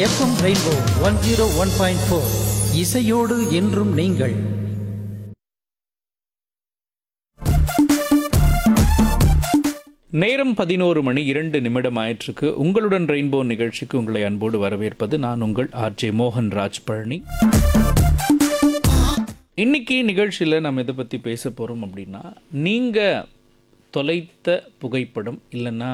FM Rainbow one zero one point four இசையோடு என்றும் நீங்கள் நேரம் பதினோரு மணி இரண்டு நிமிடம் ஆயிற்றுக்கு உங்களுடன் ரெயின்போ நிகழ்ச்சிக்கு உங்களை அன்போடு வரவேற்பது நான் உங்கள் ஆர்ஜே மோகன் ராஜ் பழனி இன்னைக்கு நிகழ்ச்சியில் நம்ம எதை பற்றி பேச போகிறோம் அப்படின்னா நீங்கள் தொலைத்த புகைப்படம் இல்லைன்னா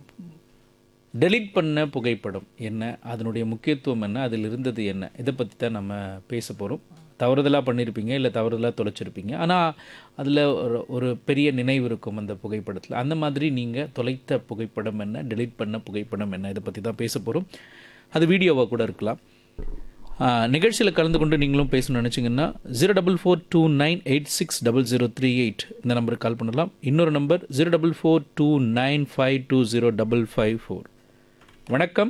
டெலீட் பண்ண புகைப்படம் என்ன அதனுடைய முக்கியத்துவம் என்ன அதில் இருந்தது என்ன இதை பற்றி தான் நம்ம பேச போகிறோம் தவறுதலாக பண்ணியிருப்பீங்க இல்லை தவறுதலாக தொலைச்சிருப்பீங்க ஆனால் அதில் ஒரு ஒரு பெரிய நினைவு இருக்கும் அந்த புகைப்படத்தில் அந்த மாதிரி நீங்கள் தொலைத்த புகைப்படம் என்ன டெலீட் பண்ண புகைப்படம் என்ன இதை பற்றி தான் பேச போகிறோம் அது வீடியோவாக கூட இருக்கலாம் நிகழ்ச்சியில் கலந்து கொண்டு நீங்களும் பேசணும்னு நினச்சிங்கன்னா zero double four two nine eight six double zero three eight இந்த நம்பருக்கு கால் பண்ணலாம் இன்னொரு number zero double four two nine five two zero double five four வணக்கம்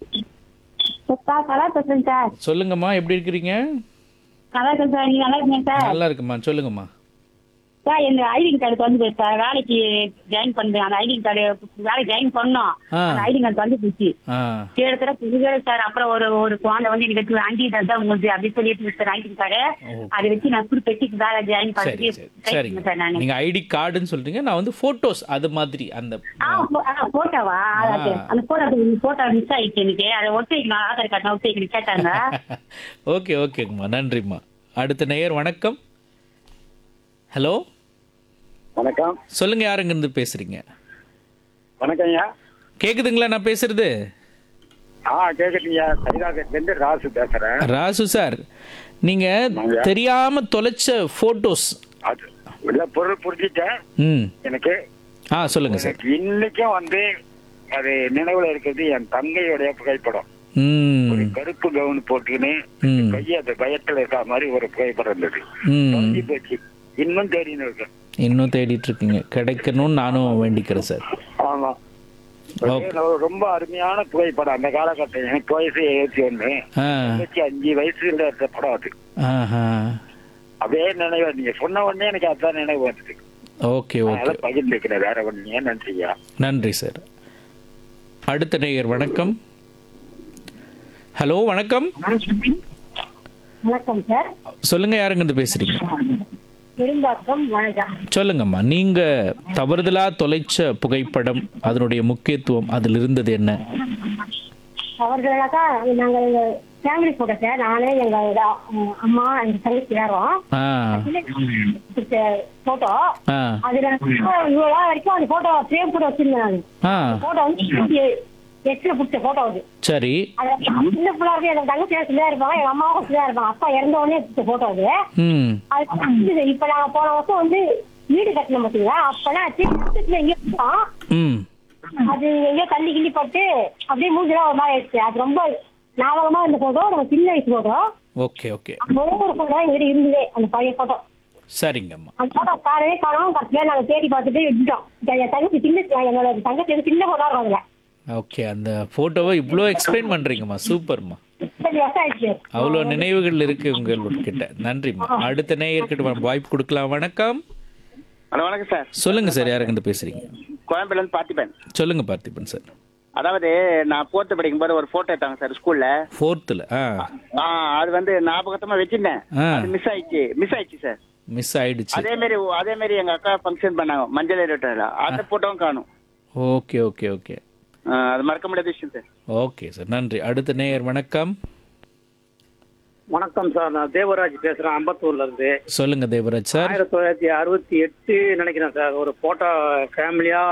சார் நல்லா பேசுறேன் சார் சொல்லுங்கம்மா எப்படி இருக்கிறீங்க நல்லா இருக்கேன் சார் நீங்க நல்லா இருக்கீங்க சார் நல்லா இருக்குமா சொல்லுங்கம்மா சார் எங்க ஐடி கார்டு வந்து போச்சு சார் வேலைக்கு ஜாயின் பண்ணேன் அந்த ஐடி கார்டு வேலைக்கு ஜாயின் பண்ணோம் ஆ. அந்த ஐடி கார்டு வந்து போச்சு ஆ கிட்டத்தட்ட புதுவே சார் அப்புறம் ஒரு ஒரு குழந்தை வந்து எனக்கு ஆண்டி தான் உங்களுக்கு அப்படி சொல்லிட்டு சார் ஐடி கார்டு அதை வச்சு நான் புது பெட்டிக்கு வேலை ஜாயின் சரி பண்ணி சரி try சரிங்க பண்ணேன் சார் நான் நீங்கள் ஐடி கார்டுன்னு சொல்றீங்க நான் வந்து ஃபோட்டோஸ் அது மாதிரி அந்த ஆ போ- ஆ, போட்டோவா அது, அந்த போட்டோ போட்டோ மிஸ் ஆயிடுச்சு எனக்கு அதை ஒட்டி வைக்கணும் ஆதார் கார்டு நான் ஒட்டி வைக்கணும் கேட்டாங்க ஓகே ஓகேங்கம்மா நன்றிம்மா அடுத்த நேயர் வணக்கம் ஹலோ வணக்கம் சொல்லுங்க யாருங்கிருந்து பேசுறீங்க வணக்கம் ஐயா கேக்குதுங்களா நான் பேசுறது ஆ கேக்குறீங்க சரிதாசன் ராசு பேசுறேன் ராசு சார் நீங்க தெரியாம தொலைச்ச போட்டோஸ் அது உள்ள பொருள் புரிஞ்சிட்டேன் ம் எனக்கு ஆ சொல்லுங்க சார் எனக்கு இன்னைக்கும் வந்து அது நினைவுல இருக்கிறது என் தங்கையுடைய புகைப்படம் ஒரு ம் கருப்பு கவுன் போட்டுக்கின்னு ம். கைய அந்த பயத்துல இருக்கிற மாதிரி ஒரு புகைப்படம் இருந்தது ம் தொலைஞ்சு போச்சு இன்னும் தேடின்னு இருக்கேன் இன்னும் தேடிட்டு இருக்கீங்க கிடைக்கணும்னு நானும் வேண்டிக்கிறேன் சார் ஆமா அது ரொம்ப அருமையான புகைப்படம் அந்த காலகட்டம் எனக்கு வயசு எழுபத்தி ஒண்ணு ஆ இருபத்தி அஞ்சு வயசுல இருந்த படம் அது ஆஹா அப்படியே நினைவு நீங்க சொன்ன உடனே எனக்கு அதான் நினைவு வந்தது ஓகே ஓகே அதனால பகிர்ந்துக்கிறேன் வேற ஒண்ணு ஏன் நன்றியா நன்றி சார் அடுத்த நேயர் வணக்கம் ஹலோ வணக்கம் வணக்கம் சார் சொல்லுங்க யாருங்கிருந்து பேசுறீங்க பெரும்பாக்கம் வணக்கம் சொல்லுங்கம்மா நீங்க தவறுதலா தொலைச்ச புகைப்படம் அதனுடைய முக்கியத்துவம் அதில் இருந்தது என்ன அவர்களாக்கா நாங்க எங்க ஃபேமிலி போட்டோ சார் நானே எங்க அஹ், அம்மா எங்க தங்கச்சி யாரும் ஆ போட்டோ ஆ அதுல இவ்வளவு நாள் வரைக்கும் அந்த போட்டோ சேவ் கூட வச்சிருந்தேன் நான் ஆ போட்டோ வந்து எட்டுல பிடிச்ச போட்டோ அது சரி அது சின்ன பிள்ளை இருக்கு எனக்கு தங்கச்சி சிலையா இருப்பாங்க எங்க அம்மாவும் சிலையா இருப்பாங்க அப்பா இறந்த உடனே பிடிச்ச போட்டோ அது ம் அது வந்து இப்ப நாங்க போன வருஷம் வந்து வீடு கட்டணும் பாத்தீங்களா அப்பெல்லாம் திருப்பத்துல எங்கேயோ போட்டோம். ம் அது எங்கேயோ தள்ளி கிள்ளி பட்டு அப்படியே மூஞ்சிலாம் ஒரு மாதிரி ஆயிடுச்சு அது ரொம்ப ஞாபகமா இருந்த போட்டோ நம்ம சின்ன வயசு போட்டோ ஓகே ஓகே ஒரே ஒரு போட்டோ எங்கிட்ட இருந்ததே அந்த பழைய போட்டோ சரிங்கம்மா அந்த போட்டோ காணவே காணோம் கடைசியா நாங்க தேடி பார்த்துட்டு விட்டுட்டோம் என் தங்கச்சி சின்ன என்னோட தங்கச்சி வந்து சின்ன போட்டோ இருக்கும் அதுல ஓகே அந்த ஃபோட்டோவை இவ்வளோ எக்ஸ்பிளைன் பண்ணுறீங்கம்மா சூப்பர்மா முப்பது வருஷம் ஆயிடுச்சு அவ்வளோ நினைவுகள் இருக்கு உங்கள்கிட்ட நன்றிம்மா அடுத்த நேயர்கிட்ட வாய்ப்பு கொடுக்கலாம் வணக்கம் ஹலோ வணக்கம் சார் சொல்லுங்க சார் யாருக்கிட்ட பேசுறீங்க கோயம்பேடுல இருந்து பார்த்திபன் சொல்லுங்க பார்த்திபன் சார் அதாவது நான் ஃபோர்த்து படிக்கும்போது ஒரு போட்டோ எடுத்தாங்க சார் ஸ்கூல்ல ஃபோர்த்தில் ஆ ஆ அது வந்து ஞாபகத்தமா வச்சிருந்தேன் ஆ. அது மிஸ் ஆயிடுச்சு மிஸ் ஆயிடுச்சு சார் மிஸ் ஆயிடுச்சு அதே மாதிரி அதே மாதிரி எங்க அக்கா ஃபங்க்ஷன் பண்ணாங்க மஞ்சள் ஏறிட்டால அந்த போட்டோவும் காணும் ஓகே ஓகே ஓகே அது மறக்க முடியாத விஷயம் சார் ஓகே சார் நன்றி அடுத்த நேயர் வணக்கம் வணக்கம் சார் நான் தேவராஜ் பேசுறேன் அம்பத்தூர்ல இருந்து சொல்லுங்க தேவராஜ் சார் ஆயிரத்தி தொள்ளாயிரத்தி அறுபத்தி எட்டு நினைக்கிறேன் சார் ஒரு போட்டோ ஃபேமிலியா